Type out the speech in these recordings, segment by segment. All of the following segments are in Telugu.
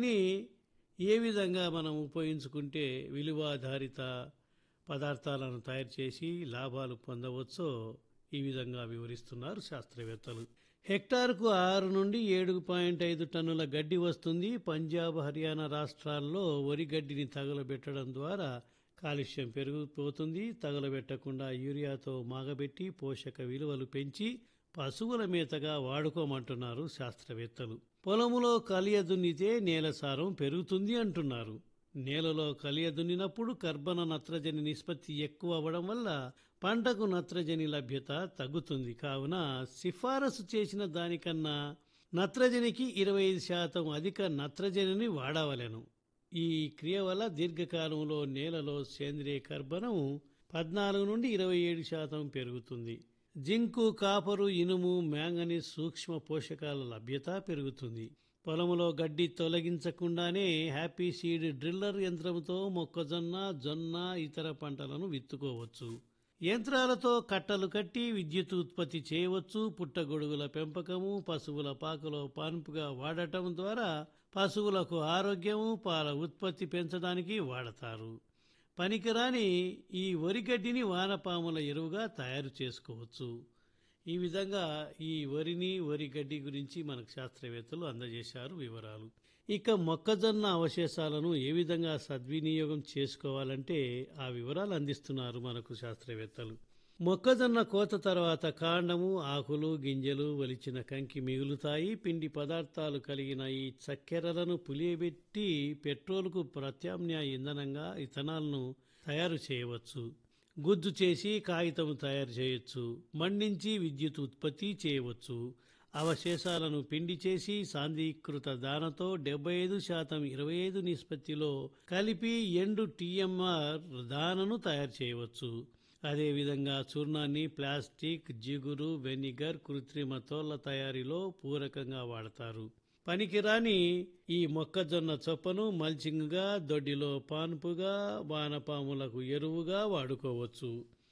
గడ్డిని ఏ విధంగా మనం ఉపయోగించుకుంటే విలువాధారిత పదార్థాలను తయారు చేసి లాభాలు పొందవచ్చో ఈ విధంగా వివరిస్తున్నారు శాస్త్రవేత్తలు హెక్టార్కు ఆరు నుండి ఏడు పాయింట్ ఐదు టన్నుల గడ్డి వస్తుంది పంజాబ్ హర్యానా రాష్ట్రాల్లో వరి గడ్డిని తగలబెట్టడం ద్వారా కాలుష్యం పెరిగిపోతుంది తగలబెట్టకుండా యూరియాతో మాగబెట్టి పోషక విలువలు పెంచి పశువుల మేతగా వాడుకోమంటున్నారు శాస్త్రవేత్తలు పొలములో కలియ దున్నితే నేల సారం పెరుగుతుంది అంటున్నారు నేలలో కలియ దున్నినప్పుడు కర్బన నత్రజని నిష్పత్తి ఎక్కువ అవ్వడం వల్ల పంటకు నత్రజని లభ్యత తగ్గుతుంది కావున సిఫారసు చేసిన దానికన్నా నత్రజనికి ఇరవై ఐదు శాతం అధిక నత్రజనిని వాడవలెను ఈ క్రియ వల్ల దీర్ఘకాలంలో నేలలో సేంద్రియ కర్బనం పద్నాలుగు నుండి ఇరవై ఏడు శాతం పెరుగుతుంది జింకు కాపరు ఇనుము మ్యాంగనీస్ సూక్ష్మ పోషకాల లభ్యత పెరుగుతుంది పొలంలో గడ్డి తొలగించకుండానే హ్యాపీ సీడ్ డ్రిల్లర్ యంత్రంతో మొక్కజొన్న జొన్న ఇతర పంటలను విత్తుకోవచ్చు యంత్రాలతో కట్టలు కట్టి విద్యుత్ ఉత్పత్తి చేయవచ్చు పుట్టగొడుగుల పెంపకము పశువుల పాకలో పాన్పుగా వాడటం ద్వారా పశువులకు ఆరోగ్యము పాల ఉత్పత్తి పెంచడానికి వాడతారు పనికిరాని ఈ వరిగడ్డిని వానపాముల ఎరువుగా తయారు చేసుకోవచ్చు ఈ విధంగా ఈ వరిని వరి గడ్డి గురించి మనకు శాస్త్రవేత్తలు అందజేశారు వివరాలు ఇక మొక్కజొన్న అవశేషాలను ఏ విధంగా సద్వినియోగం చేసుకోవాలంటే ఆ వివరాలు అందిస్తున్నారు మనకు శాస్త్రవేత్తలు మొక్కజొన్న కోత తర్వాత కాండము ఆకులు గింజలు వలిచిన కంకి మిగులుతాయి పిండి పదార్థాలు కలిగిన ఈ చక్కెరలను పులియబెట్టి పెట్రోల్కు ప్రత్యామ్నాయ ఇంధనంగా ఇథనాల్ను తయారు చేయవచ్చు గుజ్జు చేసి కాగితం తయారు చేయొచ్చు మండించి విద్యుత్ ఉత్పత్తి చేయవచ్చు అవశేషాలను పిండి చేసి సాంద్రీకృత దానతో డెబ్బై ఐదు శాతం ఇరవై ఐదు నిష్పత్తిలో కలిపి ఎండు టీఎంఆర్ దానను తయారు చేయవచ్చు అదేవిధంగా చూర్ణాన్ని ప్లాస్టిక్ జిగురు వెనిగర్ కృత్రిమ తోళ్ల తయారీలో పూరకంగా వాడతారు పనికిరాని ఈ మొక్కజొన్న చొప్పను మల్చింగ్గా దొడ్డిలో పాన్పుగా వానపాములకు ఎరువుగా వాడుకోవచ్చు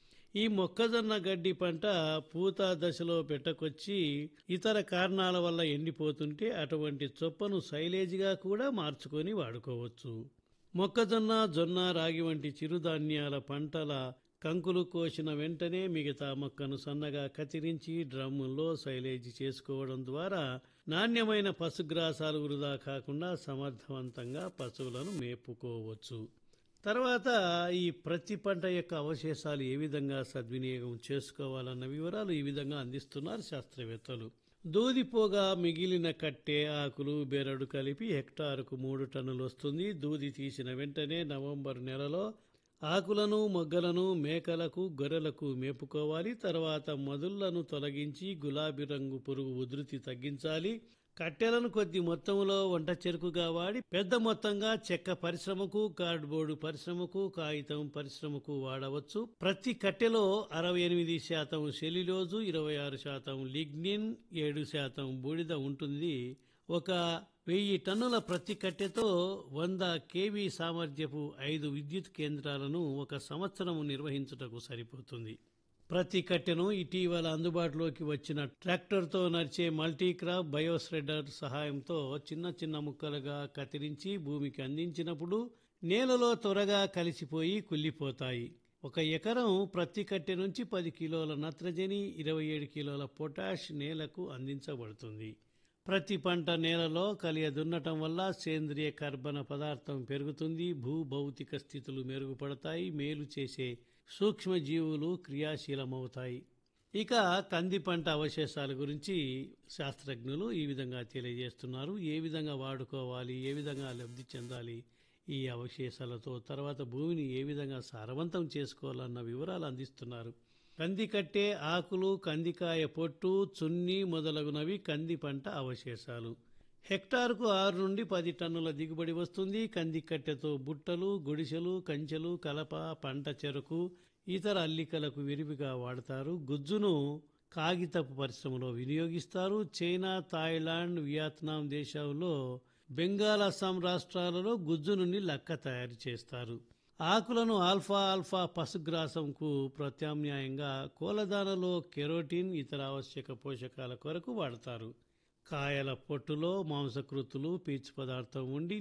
ఈ మొక్కజొన్న గడ్డి పంట పూత దశలో పెట్టకొచ్చి ఇతర కారణాల వల్ల ఎండిపోతుంటే అటువంటి చొప్పను సైలేజ్గా కూడా మార్చుకొని వాడుకోవచ్చు మొక్కజొన్న జొన్న రాగి వంటి చిరుధాన్యాల పంటల కంకులు కోసిన వెంటనే మిగతా మొక్కను సన్నగా కత్తిరించి డ్రమ్ముల్లో సైలేజ్ చేసుకోవడం ద్వారా నాణ్యమైన పశుగ్రాసాలు వృధా కాకుండా సమర్థవంతంగా పశువులను మేపుకోవచ్చు తర్వాత ఈ ప్రతి పంట యొక్క అవశేషాలు ఏ విధంగా సద్వినియోగం చేసుకోవాలన్న వివరాలు ఈ విధంగా అందిస్తున్నారు శాస్త్రవేత్తలు దూదిపోగా మిగిలిన కట్టె ఆకులు బెరడు కలిపి హెక్టారుకు మూడు టన్నులు వస్తుంది దూది తీసిన వెంటనే నవంబర్ నెలలో ఆకులను మొగ్గలను మేకలకు గొర్రెలకు మేపుకోవాలి తర్వాత మదుళ్లను తొలగించి గులాబీ రంగు పురుగు ఉధృతి తగ్గించాలి కట్టెలను కొద్ది మొత్తంలో వంట చెరుకుగా వాడి పెద్ద మొత్తంగా చెక్క పరిశ్రమకు కార్డ్బోర్డు పరిశ్రమకు కాగితం పరిశ్రమకు వాడవచ్చు ప్రతి కట్టెలో అరవై ఎనిమిది శాతం సెల్యులోజు ఇరవై ఆరు శాతం లిగ్నిన్ ఏడు శాతం బూడిద ఉంటుంది ఒక వెయ్యి టన్నుల ప్రతి కట్టెతో వంద కేవీ సామర్థ్యపు ఐదు విద్యుత్ కేంద్రాలను ఒక సంవత్సరం నిర్వహించుటకు సరిపోతుంది ప్రతి కట్టెను ఇటీవల అందుబాటులోకి వచ్చిన ట్రాక్టర్తో నడిచే మల్టీక్రాప్ బయోస్రెడర్ సహాయంతో చిన్న చిన్న ముక్కలుగా కత్తిరించి భూమికి అందించినప్పుడు నేలలో త్వరగా కలిసిపోయి కుళ్ళిపోతాయి ఒక ఎకరం ప్రతి కట్టె నుంచి పది కిలోల నత్రజని ఇరవై ఏడు కిలోల పొటాష్ నేలకు అందించబడుతుంది ప్రతి పంట నేలలో కలియ దున్నటం వల్ల సేంద్రియ కర్బన పదార్థం పెరుగుతుంది భూ భౌతిక స్థితులు మెరుగుపడతాయి మేలు చేసే సూక్ష్మజీవులు క్రియాశీలమవుతాయి ఇక కంది పంట అవశేషాల గురించి శాస్త్రజ్ఞులు ఈ విధంగా తెలియజేస్తున్నారు ఏ విధంగా వాడుకోవాలి ఏ విధంగా లబ్ధి చెందాలి ఈ అవశేషాలతో తర్వాత భూమిని ఏ విధంగా సారవంతం చేసుకోవాలన్న వివరాలు అందిస్తున్నారు కంది కట్టే ఆకులు కందికాయ పొట్టు చున్ని మొదలగునవి కంది పంట అవశేషాలు హెక్టార్కు ఆరు నుండి పది టన్నుల దిగుబడి వస్తుంది కంది కట్టెతో బుట్టలు గుడిసెలు కంచెలు కలప పంట చెరకు ఇతర అల్లికలకు విరివిగా వాడతారు గుజ్జును కాగితపు పరిశ్రమలో వినియోగిస్తారు చైనా థాయిలాండ్ వియత్నాం దేశాల్లో బెంగాల్ అస్సాం రాష్ట్రాలలో గుజ్జు నుండి లక్క తయారు చేస్తారు ఆకులను ఆల్ఫా ఆల్ఫా పశుగ్రాసంకు ప్రత్యామ్నాయంగా కోలదానలో కెరోటిన్ ఇతర ఆవశ్యక పోషకాల కొరకు వాడతారు కాయల పొట్టులో మాంసకృతులు పీచు పదార్థం ఉండి